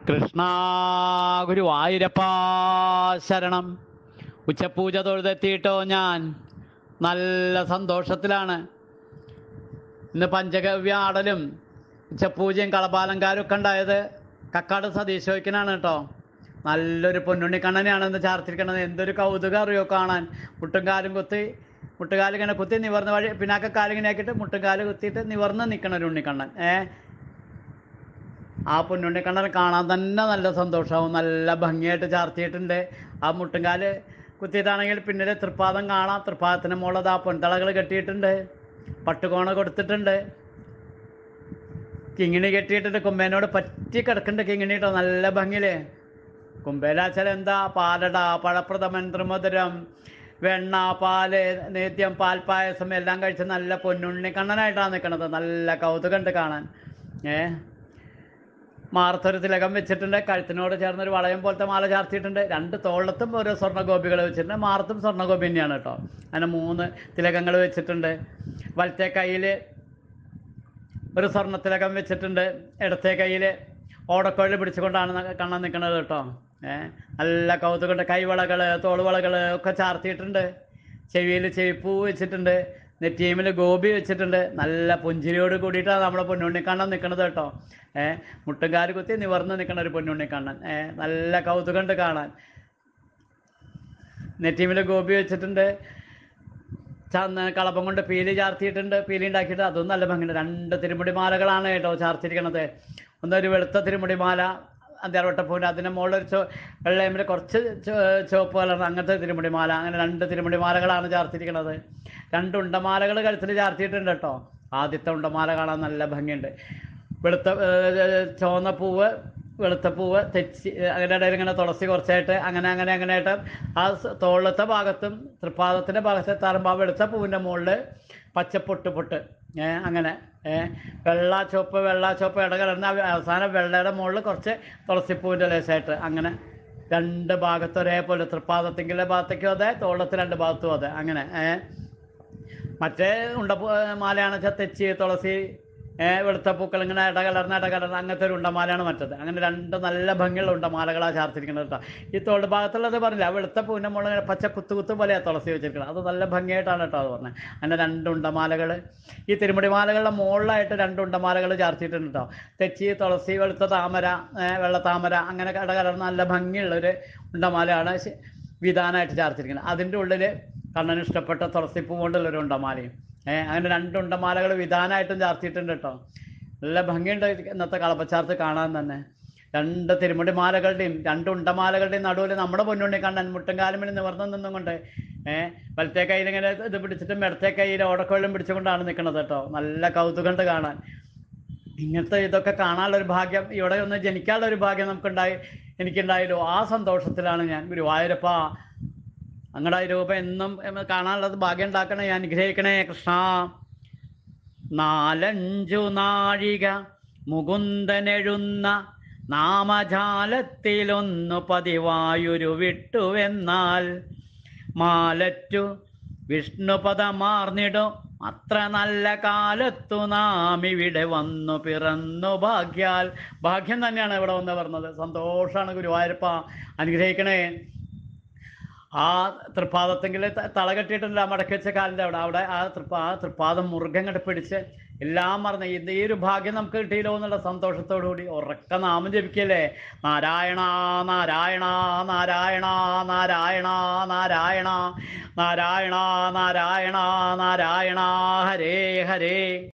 കൃഷ്ണ ഗുരുവായൂരപ്പ ശരണം ഉച്ചപൂജ തൊഴുതെത്തിയിട്ടോ ഞാൻ നല്ല സന്തോഷത്തിലാണ് ഇന്ന് പഞ്ചഗവ്യ ആടലും ഉച്ചപൂജയും കളപാലങ്കാരും ഒക്കെ ഉണ്ടായത് കക്കാട് സതീശോയ്ക്കനാണ് കേട്ടോ നല്ലൊരു പൊന്നുണ്ണി കണ്ണനെയാണ് ഇന്ന് ചാർത്തിരിക്കണത് എന്തൊരു കൗതുകം അറിയോ കാണാൻ മുട്ടുംകാലും കുത്തി മുട്ടുകാലും ഇങ്ങനെ കുത്തി നിവർന്ന വഴി പിന്നാക്ക കാലിങ്ങനെ ആക്കിയിട്ട് മുട്ടുംകാല് കുത്തിയിട്ട് നിവർന്ന് നിൽക്കണ ഒരു ഉണ്ണിക്കണ്ണൻ ഏഹ് ആ പൊന്നുണ്ണിക്കണ്ണനെ കാണാൻ തന്നെ നല്ല സന്തോഷമാവും നല്ല ഭംഗിയായിട്ട് ചാർത്തിയിട്ടുണ്ട് ആ മുട്ടുംകാല് കുത്തിയിട്ടാണെങ്കിൽ പിന്നിലെ തൃപ്പാദം കാണാം തൃപ്പാദത്തിന് മുകളിൽ ആ പൊന്തളകൾ കെട്ടിയിട്ടുണ്ട് പട്ടുകോണ കൊടുത്തിട്ടുണ്ട് കിങ്ങിണി കെട്ടിയിട്ടുണ്ട് കുമ്പേനോട് പറ്റി കിടക്കുന്നുണ്ട് കിങ്ങിണി കേട്ടോ നല്ല ഭംഗിയില് കുമ്പേലാച്ചാൽ എന്താ പാലട പഴപ്രഥമൻ ത്രിമധുരം വെണ്ണ പാല് നേദ്യം പാൽപ്പായസം എല്ലാം കഴിച്ച് നല്ല പൊന്നുണ്ണി കണ്ണനായിട്ടാണ് നിൽക്കണത് നല്ല കൗതുകമുണ്ട് കാണാൻ ഏഹ് മാർത്തൊരു തിലകം വെച്ചിട്ടുണ്ട് കഴുത്തിനോട് ചേർന്നൊരു വളയം പോലത്തെ മാല ചാർത്തിയിട്ടുണ്ട് രണ്ട് തോളത്തും ഓരോ സ്വർണ്ണഗോപികൾ വെച്ചിട്ടുണ്ട് മാർത്തും സ്വർണ്ണഗോപി തന്നെയാണ് കേട്ടോ അങ്ങനെ മൂന്ന് തിലകങ്ങൾ വെച്ചിട്ടുണ്ട് വലത്തെ കയ്യിൽ ഒരു സ്വർണ്ണ തിലകം വെച്ചിട്ടുണ്ട് ഇടത്തെ കയ്യിൽ ഓടക്കോഴി പിടിച്ചുകൊണ്ടാണ് ന- കണ്ണൻ നിൽക്കുന്നത് കേട്ടോ ഏഹ് നല്ല കൗതുകമുണ്ട് കൈവളകൾ തോളുവളകൾ ഒക്കെ ചാർത്തിയിട്ടുണ്ട് ചെവിയിൽ ചെവിപ്പൂ വെച്ചിട്ടുണ്ട് നെറ്റീമിൽ ഗോപി വെച്ചിട്ടുണ്ട് നല്ല പുഞ്ചിരിയോട് കൂടിയിട്ടാണ് നമ്മുടെ പൊന്നുണ്ണിക്കണ്ണൻ നിൽക്കുന്നത് കേട്ടോ ഏഹ് മുട്ടുംകാല് കുത്തി നിവർന്ന് നിൽക്കുന്ന ഒരു പൊന്നുണ്ണിക്കണ്ണൻ ഏഹ് നല്ല കൗതുകമുണ്ട് കാണാൻ നെറ്റീമിൽ ഗോപി വെച്ചിട്ടുണ്ട് ചന്ന് കളപ്പം കൊണ്ട് പീലി ചാർത്തിയിട്ടുണ്ട് പീലി ഉണ്ടാക്കിയിട്ട് അതും നല്ല ഭംഗിയുണ്ട് രണ്ട് തിരുമുടി മാലകളാണ് കേട്ടോ ചാർത്തിരിക്കണത് ഒന്നൊരു വെളുത്ത തിരുമുടി മാല അന്ത്യാർവട്ടപ്പൂവിൻ്റെ അതിൻ്റെ മുകളിൽ ഒരു ചോ വെള്ളയമ്മിൽ കുറച്ച് ചോ- ചുവപ്പ് കളർ അങ്ങനത്തെ തിരുമുടി മാല അങ്ങനെ രണ്ട് തിരുമുടി മാലകളാണ് ചാർത്തിരിക്കണത് രണ്ട് ഉണ്ടമാലകൾ കഴുത്തിൽ ചാർത്തിയിട്ടുണ്ട് കേട്ടോ ആദ്യത്തെ ഉണ്ടമാല കാണാൻ നല്ല ഭംഗിയുണ്ട് വെളുത്ത ഏർ, ചുവന്ന പൂവ് വെളുത്ത പൂവ് തെച്ചി അങ്ങനെ ഇടയിൽ ഇങ്ങനെ തുളസി കുറച്ചായിട്ട് അങ്ങനെ അങ്ങനെ അങ്ങനെ ആയിട്ട് ആ സ് തോളത്തെ ഭാഗത്തും തൃപ്പാദത്തിൻ്റെ ഭാഗത്ത് എത്താറുമ്പോൾ ആ വെളുത്ത പൂവിൻ്റെ മുകളിൽ പച്ച പൊട്ട് പൊട്ട് ഏ അങ്ങനെ ഏ വെള്ള ചുവപ്പ് വെള്ള ചുവപ്പ് ഇടകലർന്ന അവസാനം വെള്ളയുടെ മുകളിൽ കുറച്ച് തുളസിപ്പൂവിൻ്റെ ലേശമായിട്ട് അങ്ങനെ രണ്ട് ഭാഗത്ത് ഒരേപോലെ തൃപ്പാദത്തിങ്കിലെ ഭാഗത്തേക്കും അതെ തോളത്ത് രണ്ട് ഭാഗത്തും അതെ അങ്ങനെ ഏ മറ്റേ ഉണ്ട മാലയാണ് വെച്ചാൽ തെച്ചി തുളസി ഏ, വെളുത്ത പൂക്കൾ ഇങ്ങനെ ഇടകലർന്ന ഇടകലർന്ന അങ്ങനത്തെ ഒരു ഉണ്ടമാലയാണ് മറ്റത് അങ്ങനെ രണ്ട് നല്ല ഭംഗിയുള്ള ഉണ്ടമാലകളാണ് ചാർത്തിരിക്കുന്നത് കേട്ടോ ഈ തോട് ഭാഗത്തുള്ളത് പറഞ്ഞില്ല ആ വെളുത്ത പൂവിൻ്റെ മുകളിൽ ഇങ്ങനെ പച്ച കുത്തു കുത്തു പോലെയാണ് തുളസി വെച്ചിരിക്കുന്നത് അത് നല്ല ഭംഗിയായിട്ടാണ് കേട്ടോ അത് പറഞ്ഞത് അങ്ങനെ രണ്ട് ഉണ്ടമാലകൾ ഈ തിരുമുടി മാലകളുടെ മുകളിലായിട്ട് രണ്ട് ഉണ്ടമാലകൾ ചാർത്തിയിട്ടുണ്ട് കേട്ടോ തെച്ചി തുളസി വെളുത്ത താമര ഏ, വെള്ള താമര അങ്ങനെ ഇടകലർന്ന നല്ല ഭംഗിയുള്ള ഒരു ഉണ്ടമാലയാണ് ശ- വിധാനമായിട്ട് ചാർത്തിരിക്കുന്നത് അതിൻ്റെ ഉള്ളിൽ കണ്ണന് ഇഷ്ടപ്പെട്ട തുളസിപ്പൂ കൊണ്ടുള്ള ഒരു ഉണ്ടമാലയും ഏഹ് അങ്ങനെ രണ്ട് ഉണ്ടമാലകൾ വിധാനമായിട്ടും ചാർത്തിയിട്ടുണ്ട് കേട്ടോ നല്ല ഭംഗിയുണ്ട് ഇന്നത്തെ കളപ്പച്ചാർത്ത് കാണാൻ തന്നെ രണ്ട് തിരുമുടി മാലകളുടെയും രണ്ട് ഉണ്ടമാലകളുടെയും നടുവിൽ നമ്മുടെ പൊന്നുണ്ണി കണ്ണൻ മുട്ടുംകാലുമിൽ നിവർന്നു നിന്നും കൊണ്ട് ഏഹ് വലത്തെ കയ്യിൽ ഇങ്ങനെ ഇത് പിടിച്ചിട്ടും ഇടത്തെ കയ്യിൽ ഓടക്കൊള്ളും പിടിച്ചുകൊണ്ടാണ് നിൽക്കുന്നത് കേട്ടോ നല്ല കൗതുകമുണ്ട് കാണാൻ ഇങ്ങനത്തെ ഇതൊക്കെ കാണാനുള്ള ഒരു ഭാഗ്യം ഇവിടെ ഒന്ന് ജനിക്കാനുള്ള ഒരു ഭാഗ്യം നമുക്കുണ്ടായി എനിക്കുണ്ടായല്ലോ ആ സന്തോഷത്തിലാണ് ഞാൻ ഗുരുവായൂരപ്പ അങ്ങടെ രൂപ എന്നും എം കാണാനുള്ളത് ഭാഗ്യം ഉണ്ടാക്കണേ അനുഗ്രഹിക്കണേ കൃഷ്ണ നാലഞ്ചു നാഴിക മുകുന്ദനെഴുന്ന നാമജാലത്തിലൊന്നു പതിവായൊരു വിട്ടുവെന്നാൽ മാലറ്റു വിഷ്ണുപദമാർന്നിടും അത്ര നല്ല കാലത്തു നാം ഇവിടെ വന്നു പിറന്നു ഭാഗ്യാൽ ഭാഗ്യം തന്നെയാണ് ഇവിടെ വന്ന് പറഞ്ഞത് സന്തോഷമാണ് ഗുരുവായൂരപ്പ അനുഗ്രഹിക്കണേ ആ തൃപ്പാദത്തെങ്കിൽ തള കെട്ടിയിട്ടില്ല മടക്കി വെച്ച കാലിൻ്റെ അവിടെ അവിടെ ആ തൃപ്പാ ആ തൃപ്പാദം മുറുകെ അങ്ങോട്ട് പിടിച്ച് എല്ലാം മറന്ന് ഇത് ഈ ഒരു ഭാഗ്യം നമുക്ക് കിട്ടിയല്ലോ എന്നുള്ള സന്തോഷത്തോടു കൂടി ഉറക്ക നാമം ജപിക്കല്ലേ നാരായണ നാരായണ നാരായണ നാരായണ നാരായണ നാരായണ നാരായണ നാരായണ ഹരേ ഹരേ